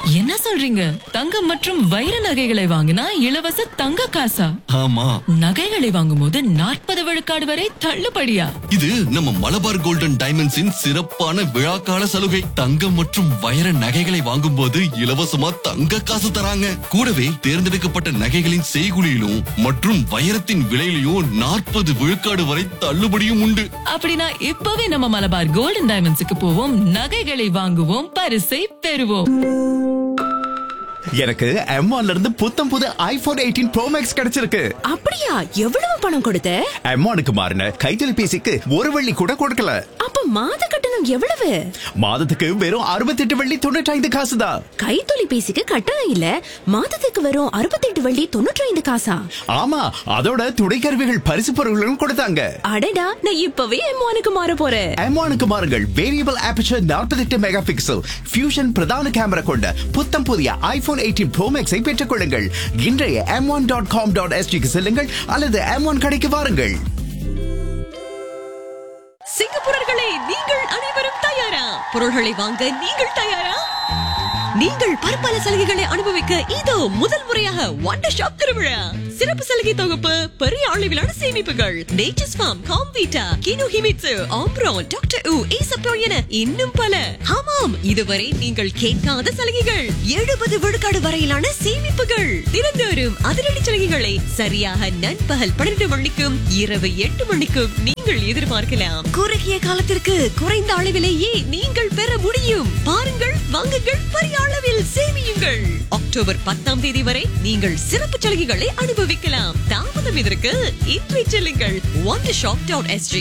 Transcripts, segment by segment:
என்ன சொல்றீங்க தங்கம் மற்றும் வைர நகைகளை வாங்கினா இலவச தங்க காசா ஆமா நகைகளை வாங்கும்போது நாற்பது விழுக்காடு வரை தள்ளுபடியா இது நம்ம மலபார் கோல்டன் டைமண்ட்ஸின் சிறப்பான விழாக்கால சலுகை தங்கம் மற்றும் வைர நகைகளை வாங்கும்போது இலவசமா தங்க காசு தராங்க கூடவே தேர்ந்தெடுக்கப்பட்ட நகைகளின் செய்குலியிலும் மற்றும் வைரத்தின் விலையிலும் நாற்பது விழுக்காடு வரை தள்ளுபடியும் உண்டு அப்படின்னா இப்பவே நம்ம மலபார் கோல்டன் டைமண்ட்ஸுக்கு போவோம் நகைகளை வாங்குவோம் பரிசை பெறுவோம் எனக்கு M1 இருந்து புத்தம் புது ஐபோன் எயிட்டீன் ப்ரோ மேக்ஸ் கிடைச்சிருக்கு அப்படியா எவ்வளவு பணம் கொடுத்த M1க்கு மாறின கைத்தொலைபேசிக்கு ஒரு வெள்ளி கூட கொடுக்கல அப்ப மாத கட்டணம் எவ்வளவு மாதத்துக்கு வெறும் அறுபத்தெட்டு வெள்ளி தொண்ணூற்றி ஐந்து காசு தான் கைத்தொலைபேசிக்கு கட்டணம் இல்ல மாதத்துக்கு வரும் அறுபத்தெட்டு வள்ளி தொண்ணூற்றி ஐந்து காசா ஆமா அதோட துணைக்கருவிகள் பரிசு பொருட்களும் கொடுத்தாங்க அடடா நான் இப்பவே எம்மானுக்கு மாற போறேன் M1க்கு மாறுங்கள் variable aperture 48 mega pixel fusion பிரதான கேமரா கொண்ட புத்தம் புதிய ஐபோன் எயிட்டீன் ப்ரோ மேக்ஸை பெற்றுக் கொள்ளுங்கள் இன்றைய M one dot com dot எஸ்டிக்கு செல்லுங்கள் அல்லது எம் ஒன் கடைக்கு வாருங்கள் சிங்கப்பூரர்களே நீங்கள் அனைவரும் தயாரா பொருள்களை வாங்க நீங்கள் தயாரா நீங்கள் பற்பல சலுகைகளை அனுபவிக்க இதோ முதல் முறையாக வண்டர் ஷாப் திருவிழா சிறப்பு சலுகை தொகுப்பு பெரிய அளவிலான சேமிப்புகள் nature's farm Comvita Kino Himitsu Ambrone doctor உ ஈசப்போ என இன்னும் பல ஆமாம் இதுவரை நீங்கள் கேட்காத சலுகைகள் எழுபது விழுக்காடு வரையிலான சேமிப்புகள் தினந்தோறும் அதிரடி சலுகைகளை சரியாக நண்பகல் பன்னிரண்டு மணிக்கும் இரவு எட்டு மணிக்கும் நீங்கள் எதிர்பார்க்கலாம் குறுகிய காலத்திற்கு குறைந்த அளவிலேயே நீங்கள் பெற முடியும் பாருங்கள் வாங்குங்கள் பெரிய அளவில் சேமியுங்கள் அக்டோபர் பத்தாம் தேதி வரை நீங்கள் சிறப்பு சலுகைகளை அனுபவிக்கலாம் தாமதம் இதற்கு இன்றை செல்லுங்கள் ஒன் ஷாப் டாட் எஸ்ஜி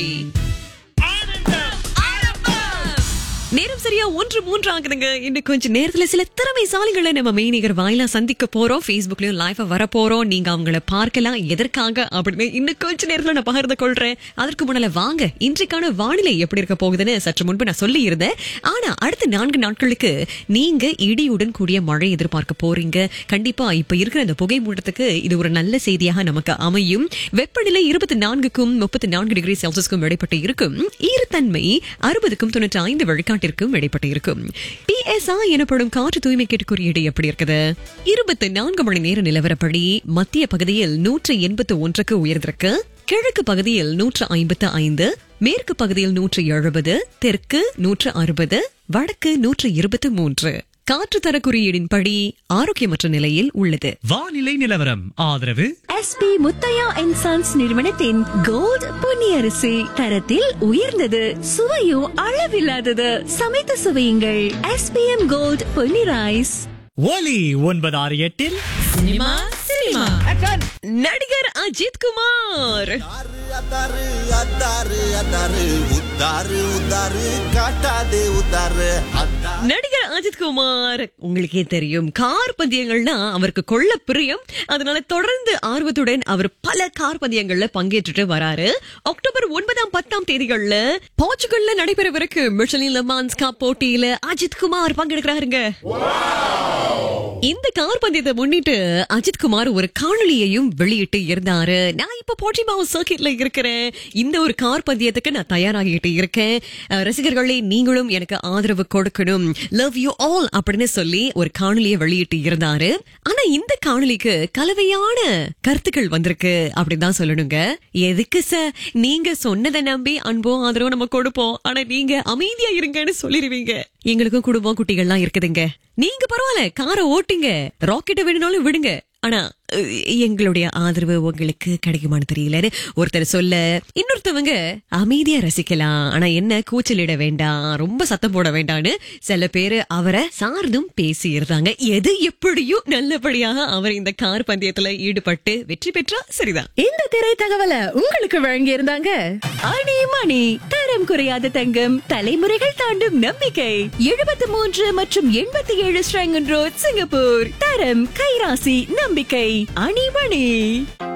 நேரம் சரியா ஒன்று மூன்று ஆகுதுங்க இன்னும் கொஞ்ச நேரத்துல சில திறமைசாலிகளை நம்ம மெய்நிகர் வாயிலா சந்திக்க போறோம் Facebookலயும் லைவா வர போறோம் நீங்க அவங்கள பார்க்கலாம் எதற்காக அப்படின்னு இன்னும் கொஞ்ச நேரத்துல நான் பகிர்ந்து கொள்றேன் அதற்கு முன்னால வாங்க இன்றைக்கான வானிலை எப்படி இருக்க போகுதுன்னு சற்று முன்பு நான் சொல்லி இருந்தேன் ஆனா அடுத்த நான்கு நாட்களுக்கு நீங்க இடியுடன் கூடிய மழை எதிர்பார்க்க போறீங்க கண்டிப்பா இப்ப இருக்கிற இந்த புகை மூட்டத்துக்கு இது ஒரு நல்ல செய்தியாக நமக்கு அமையும் வெப்பநிலை இருபத்தி நான்குக்கும் முப்பத்தி நான்கு டிகிரி செல்சியஸ்க்கும் இடைப்பட்டு இருக்கும் ஈரத்தன்மை அறுபதுக்கும் தொண்ணூற்றி ஐந்து விழுக்காட்டிற்கும் இடைப்பட்டு இருக்கும் பிஎஸ்ஐ எனப்படும் காற்று தூய்மை கேட்டு குறியீடு எப்படி இருக்குது இருபத்தி நான்கு மணி நேர நிலவரப்படி மத்திய பகுதியில் நூற்று எண்பத்து ஒன்றுக்கு உயர்ந்திருக்கு கிழக்கு பகுதியில் நூற்று ஐம்பத்து ஐந்து மேற்கு பகுதியில் நூற்று எழுபது தெற்கு நூற்று அறுபது வடக்கு நூற்று இருபத்து மூன்று காற்று தர குறியீடின்படி ஆரோக்கியமற்ற நிலையில் உள்ளது வானிலை நிலவரம் ஆதரவு எஸ்பி முத்தையா அண்ட் சன்ஸ் நிறுவனத்தின் கோல்ட் பொன்னியரிசி தரத்தில் உயர்ந்தது சுவையும் அளவில்லாதது சமைத்து சுவையுங்கள் எஸ்பிஎம் கோல்ட் பொன்னி ரைஸ் ஒலி ஒன்பது ஆறு எட்டில் சினிமா சினிமா நடிகர் அஜித் குமார் அதாரு அதாரு அதாரு உத்தாரு உத்தாரு காட்டாதே உத்தாரு அதாரு நடிகர் அஜித் குமார் உங்களுக்கே தெரியும் கார் பந்தயங்கள்னா அவருக்கு கொள்ள பிரியம் அதனால தொடர்ந்து ஆர்வத்துடன் அவர் பல கார் பந்தயங்கள்ல பங்கேற்றுட்டு வராரு அக்டோபர் ஒன்பதாம் பத்தாம் தேதிகள்ல போர்ச்சுகல்ல நடைபெறவிருக்கு மிஷலின் லெமான்ஸ் கப் போட்டியில அஜித் குமார் பங்கெடுக்கிறாருங்க இந்த கார் பந்தயத்தை முன்னிட்டு அஜித் குமார் ஒரு காணொளியையும் வெளியிட்டு இருந்தாரு நான் இப்ப போட்டிமாவு சர்க்கிட்ல இருக்கிறேன் இந்த ஒரு கார் பந்தயத்துக்கு நான் தயாராகிட்டு இருக்கேன் அஹ், ரசிகர்களே நீங்களும் எனக்கு ஆதரவு கொடுக்கணும் லவ் யூ ஆல் அப்படின்னு சொல்லி ஒரு காணொளியை வெளியிட்டு இருந்தாரு ஆனா இந்த காணொளிக்கு கலவையான கருத்துக்கள் வந்திருக்கு அப்படின்னு தான் சொல்லணுங்க எதுக்கு சார் நீங்க சொன்னதை நம்பி அன்பும் ஆதரவும் நம்ம கொடுப்போம் ஆனா நீங்க அமைதியா இருங்கன்னு சொல்லிருவீங்க எங்களுக்கும் குடும்பம் குட்டிகள்லாம் இருக்குதுங்க நீங்க பரவாயில்ல காரை ஓட்டுங்க ராக்கெட்டை வேணும்னாலும் விடுங்க ஆனா அஹ், எங்களுடைய ஆதரவு உங்களுக்கு கிடைக்குமான்னு தெரியலன்னு ஒருத்தர் சொல்ல இன்னொருத்தவங்க அமைதியா ரசிக்கலாம் ஆனா என்ன கூச்சலிட வேண்டாம் ரொம்ப சத்தம் போட வேண்டாம்னு சில பேரு அவரை சார்ந்தும் பேசி இருந்தாங்க எது எப்படியும் நல்லபடியாக அவர் இந்த கார் பந்தயத்துல ஈடுபட்டு வெற்றி பெற்றா சரிதான் இந்த திரை தகவலை உங்களுக்கு வழங்கி இருந்தாங்க அணி மணி தரம் குறையாத தங்கம் தலைமுறைகள் தாண்டும் நம்பிக்கை எழுபத்தி மூன்று மற்றும் எண்பத்தி ஏழு ஸ்ரங்கன் ரோட் சிங்கப்பூர் தரம் கைராசி நம்பிக்கை அணிமணி